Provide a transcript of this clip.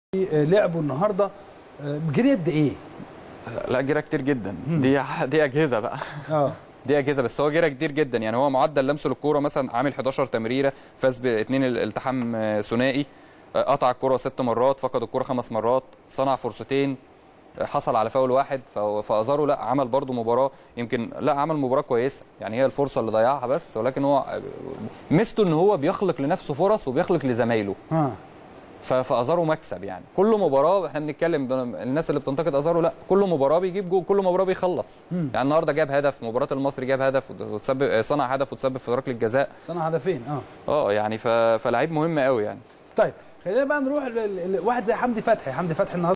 لعبوا النهارده جري قد ايه؟ لا جرى كتير جدا دي دي اجهزه بقى اه دي اجهزه بس هو جرى كتير جدا يعني هو معدل لمسه للكوره مثلا عامل 11 تمريره فاز باثنين التحام ثنائي قطع الكوره ست مرات فقد الكوره خمس مرات صنع فرصتين حصل على فاول واحد فازارو لا عمل برده مباراه يمكن لا عمل مباراه كويسه يعني هي الفرصه اللي ضيعها بس ولكن هو ميزته ان هو بيخلق لنفسه فرص وبيخلق لزمايله اه فازارو مكسب يعني كل مباراه احنا بنتكلم الناس اللي بتنتقد ازارو لا كل مباراه بيجيب جول كل مباراه بيخلص مم. يعني النهارده جاب هدف مباراه المصري جاب هدف وتسبب صنع هدف وتسبب في ركله جزاء صنع هدفين اه اه يعني ف... فلعيب مهم قوي يعني طيب خلينا بقى نروح ل- ل- واحد زي حمدي فتحي حمدي فتحي النهارده